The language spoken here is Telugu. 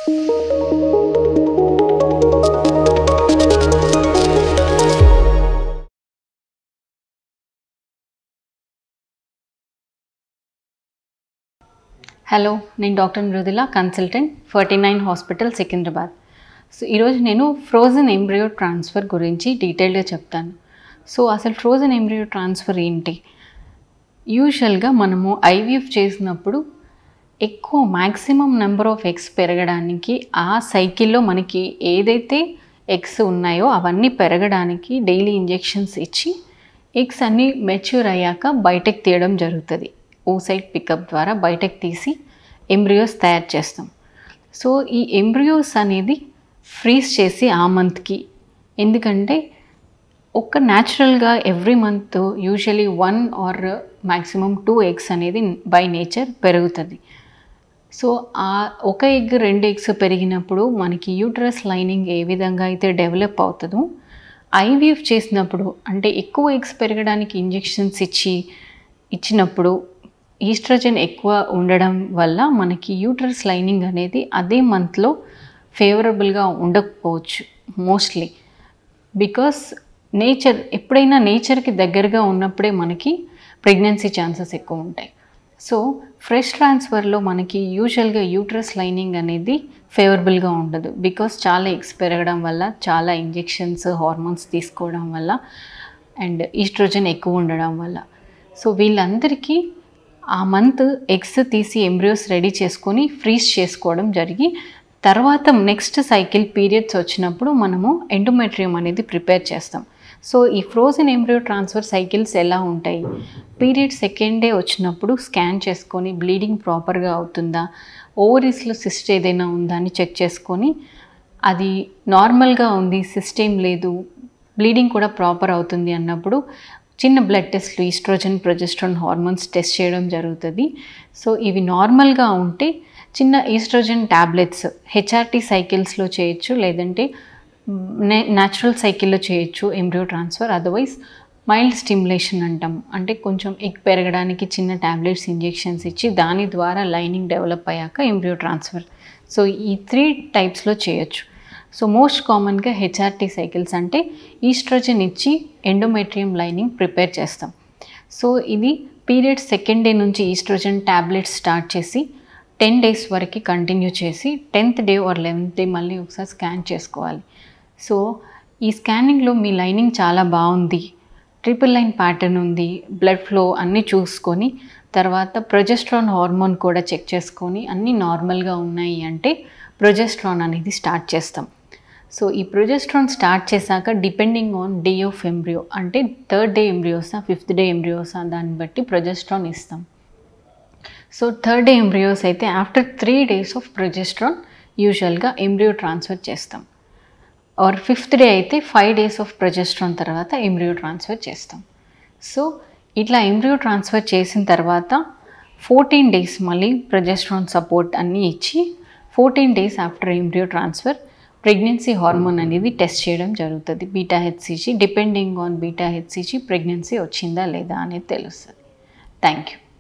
హలో నేను doctor Mrudula consultant forty nine hospital Secunderabad so ఈరోజు నేను ఫ్రోజన్ ఎంబ్రియో ట్రాన్స్ఫర్ గురించి డీటెయిల్గా చెప్తాను సో అసలు ఫ్రోజన్ ఎంబ్రియో ట్రాన్స్ఫర్ ఏంటి యూజువల్గా మనము ఐవీఎఫ్ చేసినప్పుడు ఎక్కువ మ్యాక్సిమం నెంబర్ ఆఫ్ ఎగ్స్ పెరగడానికి ఆ సైకిల్లో మనకి ఏదైతే ఎగ్స్ ఉన్నాయో అవన్నీ పెరగడానికి డైలీ ఇంజెక్షన్స్ ఇచ్చి ఎగ్స్ అన్నీ మెచ్యూర్ అయ్యాక బయటకు తీయడం జరుగుతుంది ఓసైట్ పికప్ ద్వారా బయటకు తీసి ఎంబ్రియోస్ తయారు చేస్తాం సో ఈ ఎంబ్రియోస్ అనేది ఫ్రీజ్ చేసి ఆ మంత్కి ఎందుకంటే ఒక్క న్యాచురల్గా every month usually one or maximum two eggs అనేది బై నేచర్ పెరుగుతుంది సో ఆ ఒక ఎగ్ రెండు ఎగ్స్ పెరిగినప్పుడు మనకి యూట్రస్ లైనింగ్ ఏ విధంగా అయితే డెవలప్ అవుతుందో ఐవీఎఫ్ చేసినప్పుడు అంటే ఎక్కువ ఎగ్స్ పెరగడానికి ఇంజెక్షన్స్ ఇచ్చి ఇచ్చినప్పుడు ఈస్ట్రోజన్ ఎక్కువ ఉండడం వల్ల మనకి యూట్రస్ లైనింగ్ అనేది అదే మంత్లో ఫేవరబుల్గా ఉండకపోవచ్చు మోస్ట్లీ బికాస్ నేచర్ ఎప్పుడైనా నేచర్కి దగ్గరగా ఉన్నప్పుడే మనకి ప్రెగ్నెన్సీ ఛాన్సెస్ ఎక్కువ ఉంటాయి సో ఫ్రెష్ ట్రాన్స్ఫర్లో మనకి యూజువల్గా యూట్రస్ లైనింగ్ అనేది ఫేవరబుల్గా ఉండదు బికాస్ చాలా ఎగ్స్ పెరగడం వల్ల చాలా ఇంజెక్షన్స్ హార్మోన్స్ తీసుకోవడం వల్ల అండ్ ఈస్ట్రోజన్ ఎక్కువ ఉండడం వల్ల సో వీళ్ళందరికీ ఆ మంత్ ఎగ్స్ తీసి ఎంబ్రియోస్ రెడీ చేసుకొని ఫ్రీజ్ చేసుకోవడం జరిగి తర్వాత నెక్స్ట్ సైకిల్ పీరియడ్స్ వచ్చినప్పుడు మనము ఎండోమెట్రియం అనేది ప్రిపేర్ చేస్తాం సో ఈ ఫ్రోజన్ ఎంబ్రియో ట్రాన్స్ఫర్ సైకిల్స్ ఎలా ఉంటాయి పీరియడ్ సెకండ్ డే వచ్చినప్పుడు స్కాన్ చేసుకొని బ్లీడింగ్ ప్రాపర్గా అవుతుందా ఓవరీస్లో సిస్ట్ ఏదైనా ఉందా అని చెక్ చేసుకొని అది నార్మల్గా ఉంది సిస్టమ్ లేదు బ్లీడింగ్ కూడా ప్రాపర్ అవుతుంది అన్నప్పుడు చిన్న బ్లడ్ టెస్ట్లు ఈస్ట్రోజన్ ప్రొజెస్ట్రాన్ హార్మోన్స్ టెస్ట్ చేయడం జరుగుతుంది సో ఇవి నార్మల్గా ఉంటే చిన్న ఈస్ట్రోజన్ ట్యాబ్లెట్స్ హెచ్ఆర్టీ సైకిల్స్లో చేయొచ్చు లేదంటే న్యాచురల్ సైకిల్లో చేయొచ్చు embryo transfer otherwise mild stimulation అంటాం అంటే కొంచెం ఎగ్ పెరగడానికి చిన్న ట్యాబ్లెట్స్ ఇంజెక్షన్స్ ఇచ్చి దాని ద్వారా లైనింగ్ డెవలప్ అయ్యాక ఎంబ్రియో ట్రాన్స్ఫర్ సో ఈ త్రీ టైప్స్లో చేయొచ్చు సో మోస్ట్ కామన్గా హెచ్ఆర్టీ సైకిల్స్ అంటే ఈస్ట్రోజన్ ఇచ్చి ఎండోమెట్రియం లైనింగ్ ప్రిపేర్ చేస్తాం సో ఇది పీరియడ్ సెకండ్ డే నుంచి ఈస్ట్రోజన్ ట్యాబ్లెట్స్ స్టార్ట్ చేసి టెన్ డేస్ వరకు కంటిన్యూ చేసి tenth day or eleventh day మళ్ళీ ఒకసారి స్కాన్ చేసుకోవాలి సో ఈ స్కానింగ్లో మీ లైనింగ్ చాలా బాగుంది ట్రిపుల్ లైన్ ప్యాటర్న్ ఉంది బ్లడ్ ఫ్లో అన్నీ చూసుకొని తర్వాత ప్రొజెస్ట్రాన్ హార్మోన్ కూడా చెక్ చేసుకొని అన్నీ నార్మల్గా ఉన్నాయి అంటే ప్రొజెస్ట్రాన్ అనేది స్టార్ట్ చేస్తాం సో ఈ ప్రొజెస్ట్రాన్ స్టార్ట్ చేశాక depending on day of embryo అంటే థర్డ్ డే ఎంబ్రియోసా ఫిఫ్త్ డే ఎంబ్రియోసా దాన్ని బట్టి ప్రొజెస్ట్రాన్ ఇస్తాం సో థర్డ్ డే ఎంబ్రియోస్ అయితే after three days of progesterone యూజువల్గా ఎంబ్రియో ట్రాన్స్ఫర్ చేస్తాం ఆర్ ఫిఫ్త్ డే అయితే ఫైవ్ డేస్ ఆఫ్ ప్రొజెస్ట్రాన్ తర్వాత ఎంబ్రియో ట్రాన్స్ఫర్ చేస్తాం సో ఇట్లా ఎంబ్రియో ట్రాన్స్ఫర్ చేసిన తర్వాత ఫోర్టీన్ డేస్ మళ్ళీ ప్రొజెస్ట్రాన్ సపోర్ట్ అన్నీ ఇచ్చి fourteen days after embryo transfer pregnancy hormone అనేది టెస్ట్ చేయడం జరుగుతుంది beta HCG depending on beta HCG pregnancy వచ్చిందా లేదా అనేది తెలుస్తుంది థ్యాంక్ యూ